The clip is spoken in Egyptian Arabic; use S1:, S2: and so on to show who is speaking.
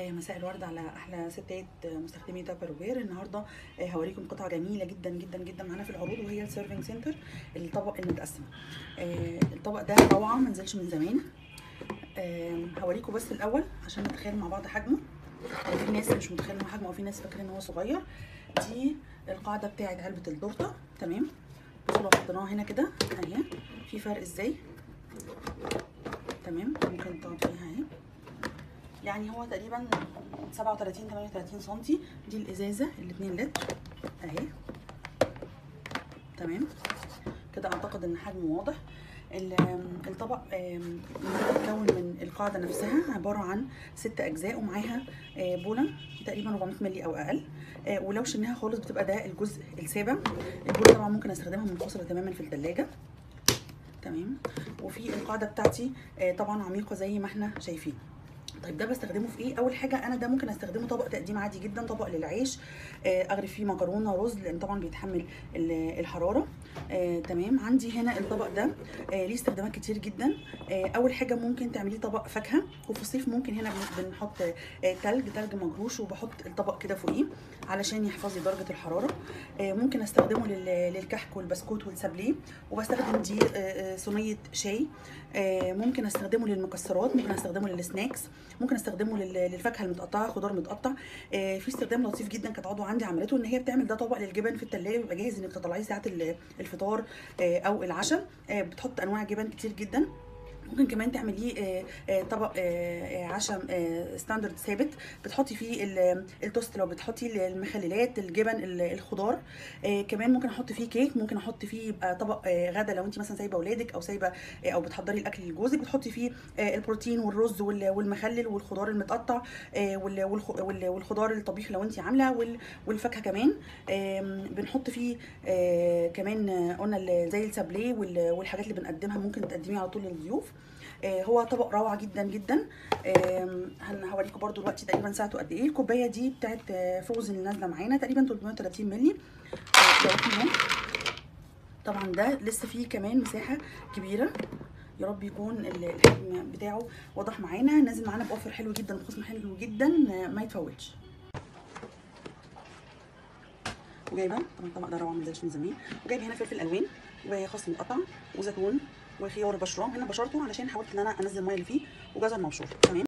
S1: مساء الورد على احلى ستات مستخدمي تابر وير النهارده هوريكم قطعه جميله جدا جدا جدا معانا في العروض وهي السيرفنج سنتر الطبق المتقسم الطبق ده روعه ما نزلش من زمان هوريكم بس الاول عشان نتخيل مع بعض حجمه في ناس مش متخيله حجمه او في ناس فاكره ان هو صغير دي القاعده بتاعه علبه التورته تمام بصوا لو حطيناها هنا كده اهي في فرق ازاي تمام ممكن تقعد فيها اهي يعني هو تقريبا 37 38 سم دي الازازه ال 2 لتر اهي تمام كده اعتقد ان حجمه واضح الطبق متكون من القاعده نفسها عباره عن ست اجزاء ومعاها بوله تقريبا 400 مللي او اقل ولو شلناها خالص بتبقى ده الجزء السابع البوله طبعا ممكن استخدمها منفصله تماما في الثلاجه تمام وفي القاعده بتاعتي طبعا عميقه زي ما احنا شايفين طيب ده بستخدمه في ايه اول حاجه انا ده ممكن استخدمه طبق تقديم عادي جدا طبق للعيش اغرف فيه مكرونه رز لان طبعا بيتحمل الحراره آه، تمام عندي هنا الطبق ده آه، ليه استخدامات كتير جدا آه، اول حاجه ممكن تعمليه طبق فاكهه وفي الصيف ممكن هنا بنحط آه، تلج تلج مجروش وبحط الطبق كده فوقيه علشان يحفظ لي درجه الحراره آه، ممكن استخدمه لل- للكحك والبسكوت والسابليه وبستخدم دي آه، آه، صينيه شاي آه، ممكن استخدمه للمكسرات ممكن استخدمه للسناكس ممكن استخدمه لل- للفاكهه المتقطعه خضار متقطع آه، في استخدام لطيف جدا كانت عضو عندي عملته ان هي بتعمل ده طبق للجبن في الثلاجه بيبقى جاهز انك تطلعيه ساعه ال- الفطار آه، او العشاء آه، بتحط انواع جبن كتير جدا ممكن كمان تعمليه آه، آه، طبق آه، آه، عشاء آه، ستاندرد ثابت بتحطي فيه ال- التوست لو بتحطي المخللات الجبن ال- الخضار آه، كمان ممكن احط فيه كيك ممكن احط فيه يبقى طبق آه، غدا لو انت مثلا سايبه اولادك او سايبه آه، او بتحضري الاكل لجوزك بتحطي فيه آه، البروتين والرز وال- والمخلل والخضار المتقطع آه، وال- والخ- وال- والخضار الطبيخ لو انت عامله وال- والفاكهه كمان آم، بنحط فيه آه، كمان آه، قلنا ال- زي السابليه وال- والحاجات اللي بنقدمها ممكن تقدميها على طول للضيوف آه، هو طبق روعه جدا جدا آم، هن- هوريكم برده دلوقتي تقريبا ساعته قد ايه الكوبايه دي بتاعت آه، فروزن اللي نازله معانا تقريبا 330 مللي آه، ده رقم طبعا ده لسه فيه كمان مساحه كبيره يا رب يكون ال- الحجم بتاعه واضح معانا نازل معانا باوفر حلو جدا وخصم حلو جدا آه، ما يتفوتش وجايبه طبعا الطبق ده روعه ما نزلش من زمان وجايبه هنا فلفل الوان وخس متقطع وزيتون وخيار بشراه هنا بشرته علشان حاولت ان انا انزل الميه اللي فيه وجزر مبشور تمام